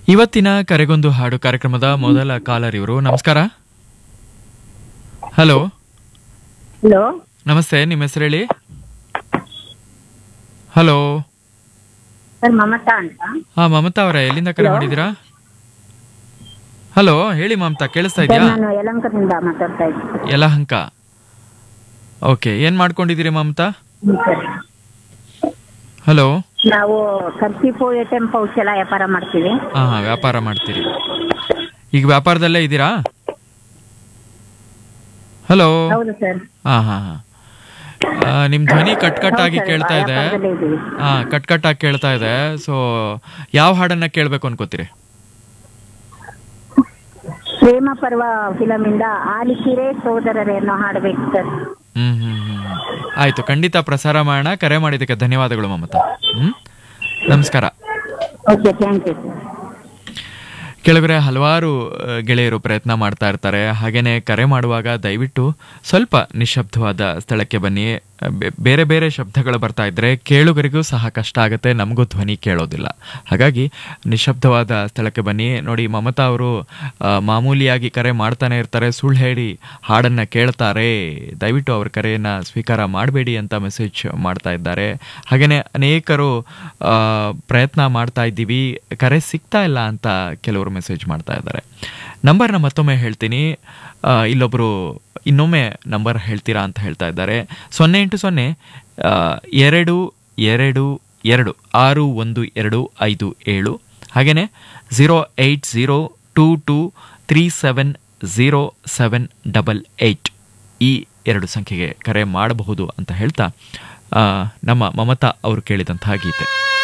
ಇವತ್ತಿನ ಕರೆಗೊಂದು ಹಾಡು ಕಾರ್ಯಕ್ರಮದ ಮೊದಲ ಕಾಲರ್ ಇವರು ನಮಸ್ಕಾರ ಹಲೋ ಹಲೋ ನಮಸ್ತೆ ನಿಮ್ಮ ಹೆಸರು ಹೇಳಿ ಹಲೋ ಸರ್ ಮಮತಾ ಅಂತ ಹಾ ಮಮತಾ ಅವರೇ ಎಲ್ಲಿಂದ ಕರೆ ಮಾಡಿದ್ದೀರಾ ಹಲೋ ಹೇಳಿ ಮಮತಾ ಕೇಳಿಸ್ತಾ ಸರ್ ಇದೆಯಾ ನಾನು ಯಲಂಕದಿಂದ ಮಾತಾಡ್ತಾ ಇದ್ದೀನಿ ಯಲಹಂಕ ಓಕೆ ಏನ್ ಮಾಡ್ಕೊಂಡಿದ್ದೀರಿ ಮಮತಾ ಹ್ಮ್, ಸರ್ ಹಲೋ ನಾವು kerchief A T M pouch ಎಲ್ಲ ವ್ಯಾಪಾರ ಮಾಡ್ತೀವಿ ಹಾ ಹಾ ವ್ಯಾಪಾರ ಮಾಡ್ತೀರಿ ಈಗ ವ್ಯಾಪಾರದಲ್ಲೇ ಇದ್ದೀರಾ ಹಲೋ ಹೌದು ಸರ್ ಹಾ ಹಾ ಹಾ ಆ, ನಿಮ್ ಧ್ವನಿ ಕಟ್ ಕಟ್ ಆಗಿ ಹೌದು ಸರ್, ಕೇಳ್ತಾ ಇದೆ ವ್ಯಾಪಾರದಲ್ಲೇ ಇದ್ದೀವಿ ಹಾ ಕಟ್ ಕಟ್ ಆಗಿ ಕೇಳ್ತಾ ಇದೆ ಸೊ ಯಾವ ಹಾಡನ್ನ ಕೇಳ್ಬೇಕು ಅನ್ಕೋತೀರಿ ಪ್ರೇಮ ಪರ್ವ ಫಿಲಮ್ ಇಂದ ಆಲಿಕಿರೆ ಸೋದರರೇ ಅನ್ನೋ ಹಾಡ್ಬೇಕು ಸರ್ ಹ್ಮ್ ಹ್ಮ್ ಹ್ಮ್ ಹ್ಮ್. ಆಯ್ತು ಖಂಡಿತ ಪ್ರಸಾರ ಮಾಡೋಣ ಕರೆ ಮಾಡಿದ್ದಕ್ಕೆ ಧನ್ಯವಾದಗಳು ಮಮತಾ ಹ್ಮ್ ನಮಸ್ಕಾರ ಓಕೆ ಥ್ಯಾಂಕ್ ಯು ಸರ್ ಕೆಳಗಡೆ ಹಲವಾರು ಆ, ಗೆಳೆಯರು ಪ್ರಯತ್ನ ಮಾಡ್ತಾ ಇರ್ತಾರೆ ಹಾಗೇನೆ ಕರೆ ಮಾಡುವಾಗ ದಯವಿಟ್ಟು ಸ್ವಲ್ಪ ನಿಶಬ್ದವಾದ ಸ್ಥಳಕ್ಕೆ ಬನ್ನಿ ಆ, ಬೆ- ಬೇರೆ ಬೇರೆ ಶಬ್ದಗಳು ಬರ್ತಾ ಇದ್ರೆ ಕೇಳುಗರಿಗೂ ಸಹ ಕಷ್ಟ ಆಗುತ್ತೆ ನಮಗೂ ಧ್ವನಿ ಕೇಳೋದಿಲ್ಲ ಹಾಗಾಗಿ ನಿಶಬ್ದವಾದ ಸ್ಥಳಕ್ಕೆ ಬನ್ನಿ ನೋಡಿ ಮಮತಾ ಅವರು ಆ, ಮಾಮೂಲಿಯಾಗಿ ಕರೆ ಮಾಡ್ತಾನೆ ಇರ್ತಾರೆ ಸುಳ್ಳು ಹೇಳಿ ಹಾಡನ್ನ ಕೇಳ್ತಾರೆ ದಯವಿಟ್ಟು ಅವ್ರ ಕರೆಯನ್ನ ಸ್ವೀಕಾರ ಮಾಡಬೇಡಿ ಅಂತ ಮೆಸೇಜ್ ಮಾಡ್ತಾ ಇದ್ದಾರೆ ಹಾಗೇನೆ ಅನೇಕರು ಆ, ಪ್ರಯತ್ನ ಮಾಡ್ತಾ ಇದ್ದೀವಿ ಕರೆ ಸಿಗ್ತಾ ಇಲ್ಲ ಅಂತ ಕೆಲವರು ಮೆಸೇಜ್ ಮಾಡ್ತಾ ಇದ್ದಾರೆ ನಂಬರ್ನ ಮತ್ತೊಮ್ಮೆ ಹೇಳ್ತೀನಿ ಆ, ಇಲ್ಲೊಬ್ರು ಇನ್ನೊಮ್ಮೆ ನಂಬರ್ ಹೇಳ್ತೀರಾ ಅಂತ ಹೇಳ್ತಾ ಇದ್ದಾರೆ ಸೊನ್ನೆ ಎಂಟು ಸೊನ್ನೆ ಆ, ಎರಡು ಎರಡು ಎರಡು ಆರು ಒಂದು ಎರಡು ಐದು ಏಳು ಹಾಗೇನೆ zero eight zero two two three seven zero seven double eight ಈ ಎರಡು ಸಂಖ್ಯೆಗೆ ಕರೆ ಮಾಡಬಹುದು ಅಂತ ಹೇಳ್ತಾ ಆ, ನಮ್ಮ ಮಮತಾ ಅವರು ಕೇಳಿದಂತಹ ಗೀತೆ